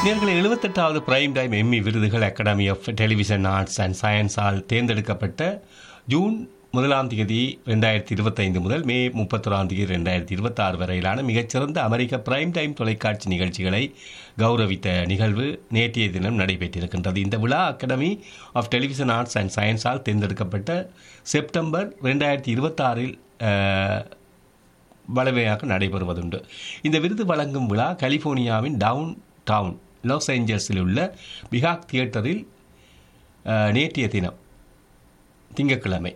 நேர்களை எழுபத்தெட்டாவது prime time Emmy விருதுகள் academy of television arts and சயின்ஸால் தேர்ந்தெடுக்கப்பட்ட ஜூன் முதலாம் தேதி ரெண்டாயிரத்தி இருபத்தைந்து முதல் மே முப்பத்தொராம் தேதி ரெண்டாயிரத்தி இருபத்தாறு வரையிலான மிகச்சிறந்த அமெரிக்க பிரைம் டைம் தொலைக்காட்சி நிகழ்ச்சிகளை கௌரவித்த நிகழ்வு நேற்றைய தினம் நடைபெற்றிருக்கின்றது இந்த விழா academy of television arts and சயின்ஸால் தேர்ந்தெடுக்கப்பட்ட செப்டம்பர் ரெண்டாயிரத்தி இருபத்தாறில் வளமையாக நடைபெறுவதுண்டு இந்த விருது வழங்கும் விழா கலிபோர்னியாவின் டவுன் டவுன் லாஸ் ஏஞ்சல்ஸில் உள்ள பிகாக் தியேட்டரில் அஹ், நேற்றைய தினம் திங்கட்கிழமை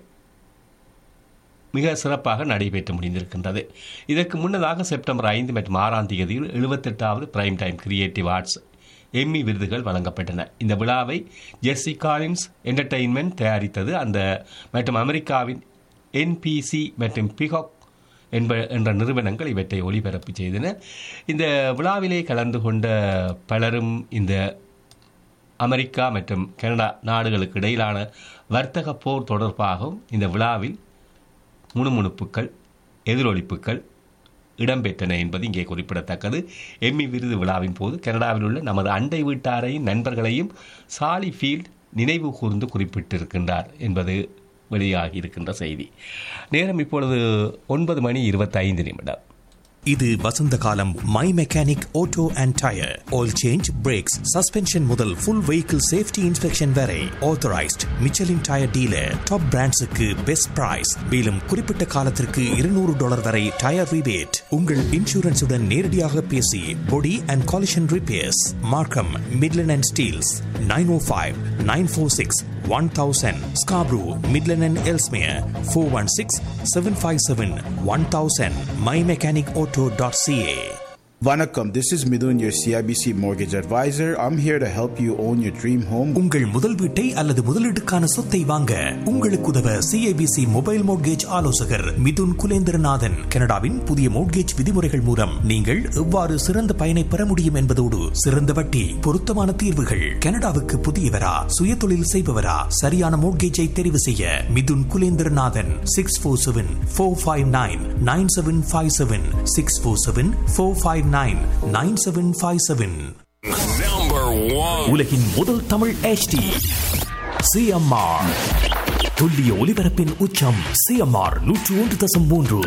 மிக சிறப்பாக நடைபெற்று முடிந்திருக்கின்றது இதற்கு முன்னதாக செப்டம்பர் ஐந்து மற்றும் ஆறாம் தேதியில் எழுபத்தெட்டாவது prime time creative arts Emmy விருதுகள் வழங்கப்பட்டன இந்த விழாவை ஜெஸ்ஸி காலின்ஸ் என்டர்டெயின்மெண்ட் தயாரித்தது அந்த மற்றும் அமெரிக்காவின் என்பிசி மற்றும் பிகாக் என்ப என்ற நிறுவனங்கள் இவற்றை ஒளிபரப்பு செய்தன இந்த விழாவிலே கலந்து கொண்ட பலரும் இந்த அமெரிக்கா மற்றும் கனடா நாடுகளுக்கு இடையிலான வர்த்தக போர் தொடர்பாகவும் இந்த விழாவில் முணுமுணுப்புக்கள் எதிரொலிப்புகள் இடம்பெற்றன என்பது இங்கே குறிப்பிடத்தக்கது எம்மி விருது விழாவின் போது கனடாவில் உள்ள நமது அண்டை வீட்டாரையும் நண்பர்களையும் சாலி ஃபீல்ட் நினைவு கூர்ந்து குறிப்பிட்டிருக்கின்றார் என்பது வெளியாகி இருக்கின்ற செய்தி நேரம் இப்பொழுது ஒன்பது மணி இருபத்தைந்து நிமிடம் இது வசந்த காலம் my mechanic auto and tyre oil change brakes suspension முதல் ஃபுல் வெஹிக்கிள் சேஃப்டி இன்ஸ்பெக்ஷன் வரை authorised Michelin tyre dealer top பிராண்ட்ஸுக்கு பெஸ்ட் பிரைஸ் மேலும் குறிப்பிட்ட காலத்திற்கு இருநூறு டாலர் வரை டயர் ரிபேட் உங்கள் இன்சூரன்ஸுடன் நேரடியாக பேசி body and collision repairs Markham Midland and Steeles nine O five nine four six one thousand Scarborough Midland and Ellesmere four one six seven five seven one thousand my mechanic auto dot CA Vanakkam, this is Midun, your CIBC mortgage advisor. I'm here to help you own your dream home. உங்கள் முதல் வீட்டை அல்லது முதலீட்டுக்கான சொத்தை வாங்க உங்களுக்கு உதவ CIBC mobile mortgage ஆலோசகர் மிதுன் குலேந்திரநாதன் கனடாவின் புதிய மோட்கேஜ் விதிமுறைகள் மூலம் நீங்கள் எவ்வாறு சிறந்த பயனை பெற முடியும் என்பதோடு சிறந்த வட்டி பொருத்தமான தீர்வுகள் கனடாவுக்கு புதியவரா சுயதொழில் செய்பவரா சரியான மோட்கேஜை தெரிவு செய்ய Mithun Kulendranathan six four seven four five nine nine seven five seven six four seven four five nine nine seven five seven Number one. உலகின் முதல் தமிழ் HD சிஎம்ஆர் துல்லிய ஒலிபரப்பின் உச்சம் சிஎம்ஆர் நூற்று ஒன்று தசம் மூன்று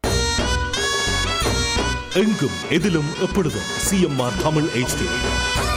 எங்கும் எதிலும் எப்பொழுதும் சிஎம்ஆர் தமிழ் HD